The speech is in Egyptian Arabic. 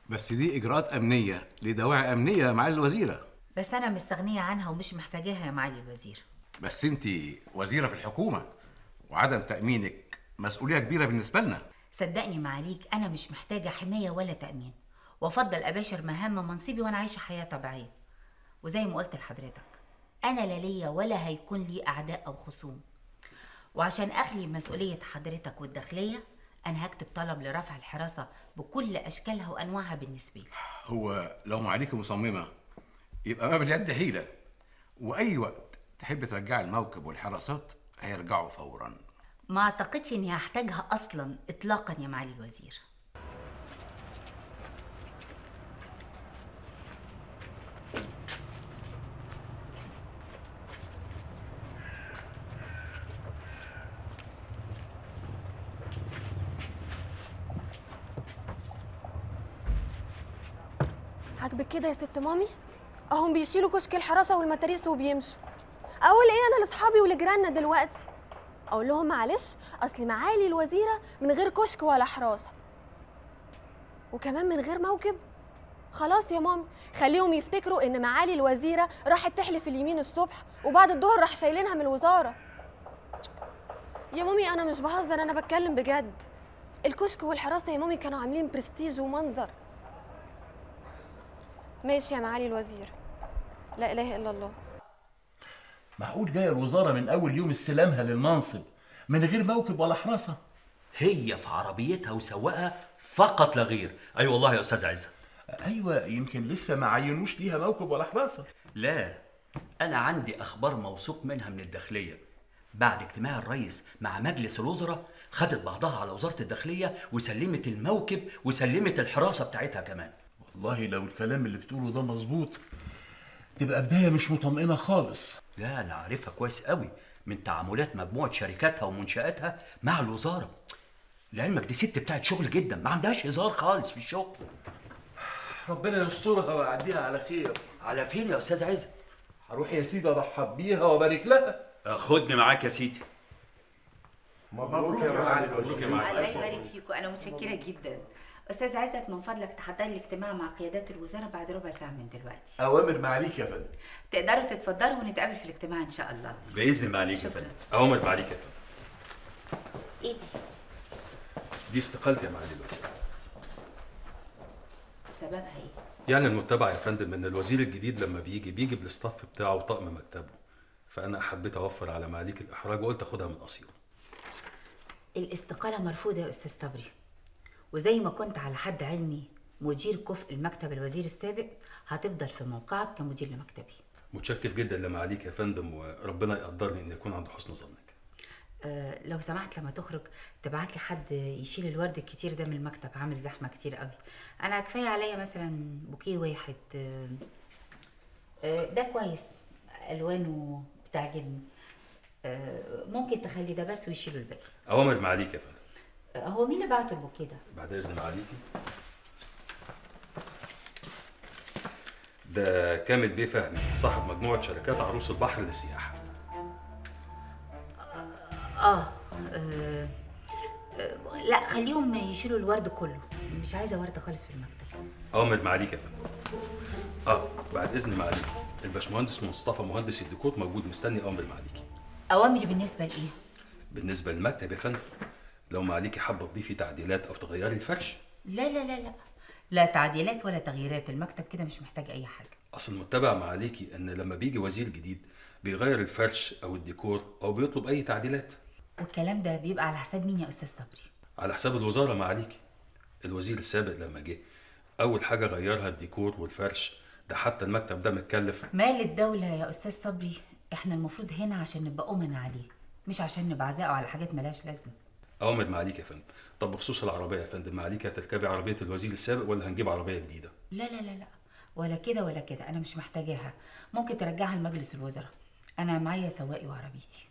بس دي اجراءات امنيه لدواعي امنيه يا معالي الوزيره بس انا مستغنيه عنها ومش محتاجاها يا معالي الوزير بس انت وزيره في الحكومه وعدم تامينك مسؤوليه كبيره بالنسبه لنا صدقني معاليك انا مش محتاجه حمايه ولا تامين وافضل اباشر مهام منصبي وانا عايشه حياه طبيعيه وزي ما قلت لحضرتك انا لا ليا ولا هيكون لي اعداء او خصوم وعشان اخلي مسؤوليه حضرتك والداخليه انا هكتب طلب لرفع الحراسه بكل اشكالها وانواعها بالنسبه لي هو لو معاليك مصممه يبقى ما باليد حيله واي وقت تحب ترجعي الموكب والحراسات هيرجعوا فورا ما اعتقدش اني هحتاجها اصلا اطلاقا يا معالي الوزير عاجبك كده يا ست مامي اهم بيشيلوا كشك الحراسه والمتاريس وبيمشوا اقول ايه انا لاصحابي ولجيراننا دلوقتي اقول لهم معلش اصل معالي الوزيره من غير كشك ولا حراسه وكمان من غير موكب خلاص يا مامي خليهم يفتكروا ان معالي الوزيره راحت تحلف اليمين الصبح وبعد الظهر راح شايلينها من الوزاره يا مامي انا مش بهزر انا بتكلم بجد الكشك والحراسه يا مامي كانوا عاملين برستيج ومنظر ماشي يا معالي الوزير لا اله الا الله معقول جايه الوزاره من اول يوم استلامها للمنصب من غير موكب ولا حراسه هي في عربيتها وسواقها فقط لا غير اي أيوة والله يا استاذ عزت ايوه يمكن لسه ما عينوش ليها موكب ولا حراسه لا انا عندي اخبار موثوق منها من الداخليه بعد اجتماع الرئيس مع مجلس الوزراء خدت بعضها على وزاره الداخليه وسلمت الموكب وسلمت الحراسه بتاعتها كمان والله لو الكلام اللي بتقوله ده مظبوط تبقى بدايه مش مطمئنه خالص لا انا عارفها كويس قوي من تعاملات مجموعه شركاتها ومنشاتها مع الوزاره لعلمك دي ست بتاعت شغل جدا ما عندهاش هزار خالص في الشغل ربنا يسترها ويعديها على خير على فين يا استاذ عز هروح يا سيدي ارحب بيها وابارك لها خدني معاك يا سيدي مبروك يا معالي الوزير الله يبارك فيكم انا متشكره جدا استاذ عزت من فضلك تحضر لي اجتماع مع قيادات الوزاره بعد ربع ساعه من دلوقتي اوامر معاليك يا فندم تقدروا تتفضلوا ونتقابل في الاجتماع ان شاء الله باذن الله عليك يا شكراً. فندم اوامر عليك يا فندم ايه ده دي استقالتي يا معالي الوزير وسببها ايه يعني المتبع يا فندم ان الوزير الجديد لما بيجي بيجي بالاستاف بتاعه وطقم مكتبه فانا حبيت اوفر على معاليك الاحراج وقلت اخدها من قصير الاستقاله مرفوضه يا استاذ صبري وزي ما كنت على حد علمي مدير كفء المكتب الوزير السابق هتفضل في موقعك كمدير لمكتبي متشكر جدا لمعاليك يا فندم وربنا يقدرني ان يكون عند حسن ظنك أه لو سمحت لما تخرج تبعت لي حد يشيل الورد الكتير ده من المكتب عامل زحمه كتير قوي انا كفايه عليا مثلا بوكيه واحد أه أه ده كويس الوانه بتعجبني أه ممكن تخلي ده بس ويشيلوا الباقي اوامر معاليك يا فندم أه هو مين اللي بعته البوكيه ده بعد اذن معاليكي ده كامل بيه فهمي صاحب مجموعه شركات عروس البحر للسياحه آه. آه. آه. لا خليهم يشيلوا الورد كله مش عايزه ورد خالص في المكتب اوامر معاليك يا فندم اه بعد اذن معاليك الباشمهندس مصطفى مهندس الديكور موجود مستني اوامر معاليكي اوامري بالنسبه لايه بالنسبه للمكتب يا فندم لو معاليكي حابه تضيفي تعديلات او تغيري الفرش لا لا لا لا لا تعديلات ولا تغييرات المكتب كده مش محتاج اي حاجه اصل المتبع معاليكي ان لما بيجي وزير جديد بيغير الفرش او الديكور او بيطلب اي تعديلات والكلام ده بيبقى على حساب مين يا استاذ صبري على حساب الوزاره معاليكي الوزير السابق لما جه اول حاجه غيرها الديكور والفرش ده حتى المكتب ده متكلف مال الدوله يا استاذ صبري احنا المفروض هنا عشان نبقى امنا عليه مش عشان نبقى عزاء على حاجات ملهاش لازمه اوامر معاليك يا فندم طب بخصوص العربيه يا فندم معاليكي هتركبي عربيه الوزير السابق ولا هنجيب عربيه جديده لا لا لا لا ولا كده ولا كده انا مش محتاجاها ممكن ترجعها لمجلس الوزراء انا معايا سواقي وعربيتي